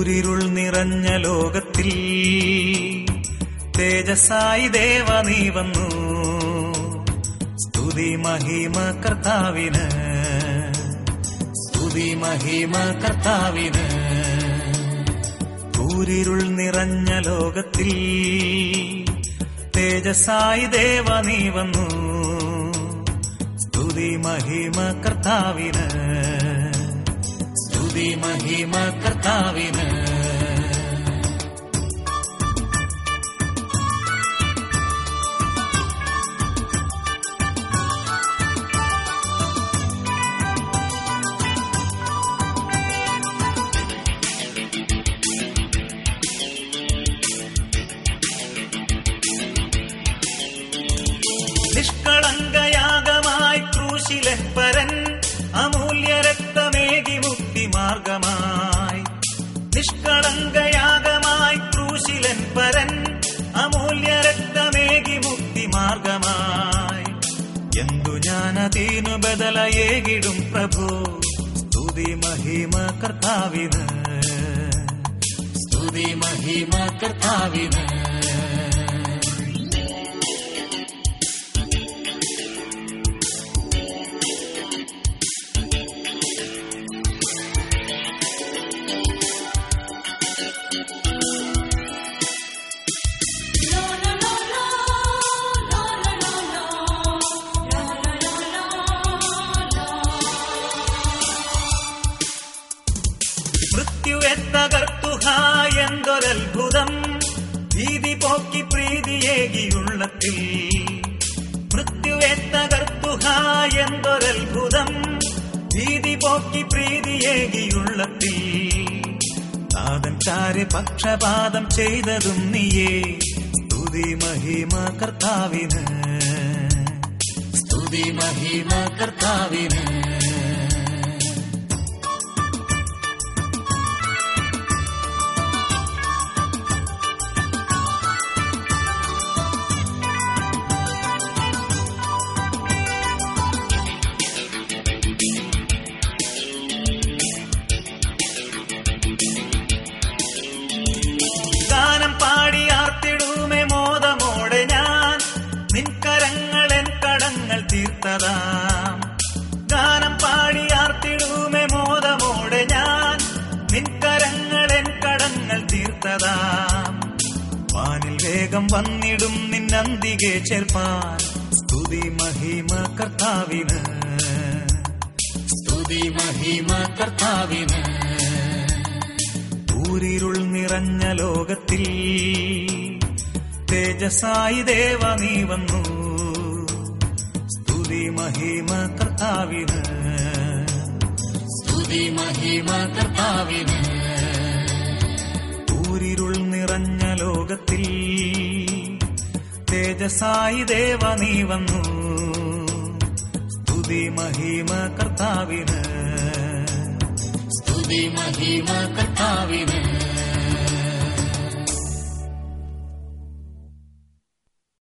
കൂരിരുൾ നിറഞ്ഞ ലോകത്തിൽ തേജസായി ദേവ നീ വന്നു സ്തുതി മഹിമ കർത്താവിന് സ്തുതി മഹിമ കർത്താവിന് കൂരിരുൾ നിറഞ്ഞ ലോകത്തിൽ തേജസായി ദേവ നീ വന്നു സ്തുതി മഹിമ കർത്താവിന് സ്തുതി മഹിമ കർത്താവിന് നിഷ്കളങ്കയാഗമായി ക്രൂശിലൻ പരൻ അമൂല്യ രക്തമേകി മുക്തി മാർഗമായി നിഷ്കളങ്കയാഗമായി ക്രൂശിലൻ പരൻ അമൂല്യ രക്തമേകി മുക്തി മാർഗമായി എന്തു ഞാനതീനു ബദലയേകിടും പ്രഭു സ്തുതി മഹിമ കർത്താവിന് സ്തുതി മഹിമ കർത്താവിന് മൃത്യുവെ തകർത്തു എന്തൊരത്ഭുതം ഭീതി പോക്കി പ്രീതിയേകിയുള്ളത്തിൽ മൃത്യുവെ തകർത്തു എന്തൊരത്ഭുതം ഭീതി പോക്കി പ്രീതിയേകിയുള്ളത്തിൽ നാദൻ ചാരി പക്ഷപാതം ചെയ്തതും നീയേ സ്തുതി മഹിമ കർത്താവിന് സ്തുതി മഹിമ കർത്താവിന് ഗാനം പാടി ആർത്തിടുമേ മോദമോടെ ഞാൻ നിൻകരങ്ങളെൻ കടങ്ങൾ തീർത്തതാം ഗാനം പാടി ആർത്തിടുമേ മോദമോടെ ഞാൻ നിൻകരങ്ങളെൻ കടങ്ങൾ തീർത്തതാം വാനിൽ വേഗം വന്നിടും നിന്നന്തികെ ചേർപ്പാൻ സ്തുതി മഹിമ കർത്താവിന് സ്തുതി മഹിമ കർത്താവിന് ഊരിരുൾ നിറഞ്ഞ ലോകത്തിൽ തേജസായി ദേവ നീ വന്നു സ്തുതി മഹിമ കർത്താവിന് സ്തുതി മഹിമ കർത്താവിന് ഊരിരുൾ നിറഞ്ഞ ലോകത്തിൽ തേജസായി ദേവ നീ വന്നു സ്തുതി മഹിമ കർത്താവിന് സ്തുതി മഹിമ കർത്താവിന്